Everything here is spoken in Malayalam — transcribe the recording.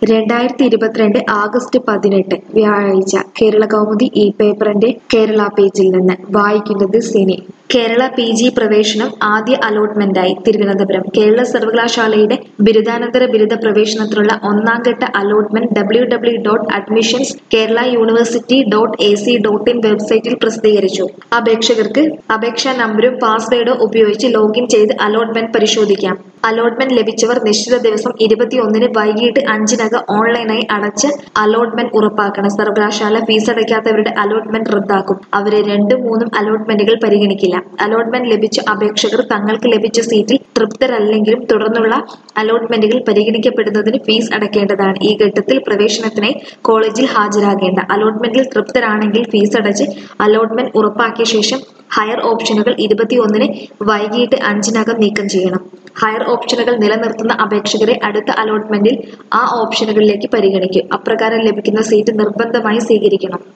രണ്ടായിരത്തി ഇരുപത്തിരണ്ട് ആഗസ്റ്റ് പതിനെട്ട് വ്യാഴാഴ്ച കേരള കൗമുദി ഈ പേപ്പറിന്റെ കേരള പേജിൽ നിന്ന് വായിക്കുന്നത് സിനി കേരള പി ജി പ്രവേശനം ആദ്യ അലോട്ട്മെന്റായി തിരുവനന്തപുരം കേരള സർവകലാശാലയുടെ ബിരുദാനന്തര ബിരുദ പ്രവേശനത്തിനുള്ള ഒന്നാം ഘട്ട allotment W W dot admissions Kerala university dot A C dot in വെബ്സൈറ്റിൽ പ്രസിദ്ധീകരിച്ചു അപേക്ഷകർക്ക് അപേക്ഷാ നമ്പരും പാസ്വേഡോ ഉപയോഗിച്ച് ലോഗിൻ ചെയ്ത് അലോട്ട്മെന്റ് പരിശോധിക്കാം അലോട്ട്മെന്റ് ലഭിച്ചവർ നിശ്ചിത ദിവസം ഇരുപത്തിയൊന്നിന് വൈകിട്ട് അഞ്ചിനകം ഓൺലൈനായി അടച്ച് അലോട്ട്മെന്റ് ഉറപ്പാക്കണം സർവകലാശാല ഫീസ് അടയ്ക്കാത്തവരുടെ അലോട്ട്മെന്റ് റദ്ദാക്കും അവരെ രണ്ടും മൂന്നും അലോട്ട്മെന്റുകൾ പരിഗണിക്കില്ല അലോട്ട്മെന്റ് ലഭിച്ച അപേക്ഷകർ തങ്ങൾക്ക് ലഭിച്ച സീറ്റിൽ തൃപ്തരല്ലെങ്കിലും തുടർന്നുള്ള അലോട്ട്മെന്റുകൾ പരിഗണിക്കപ്പെടുന്നതിന് ഫീസ് അടയ്ക്കേണ്ടതാണ് ഈ ഘട്ടത്തിൽ പ്രവേശനത്തിനായി കോളേജിൽ ഹാജരാകേണ്ട അലോട്ട്മെന്റിൽ തൃപ്തരാണെങ്കിൽ ഫീസ് അടച്ച് അലോട്ട്മെന്റ് ഉറപ്പാക്കിയ ശേഷം ഹയർ ഓപ്ഷനുകൾ ഇരുപത്തിയൊന്നിന് വൈകിട്ട് അഞ്ചിനകം നീക്കം ചെയ്യണം ഹയർ ഓപ്ഷനുകൾ നിലനിർത്തുന്ന അപേക്ഷകരെ അടുത്ത അലോട്ട്മെന്റിൽ ആ ഓപ്ഷനുകളിലേക്ക് പരിഗണിക്കും അപ്രകാരം ലഭിക്കുന്ന സീറ്റ് നിർബന്ധമായി സ്വീകരിക്കണം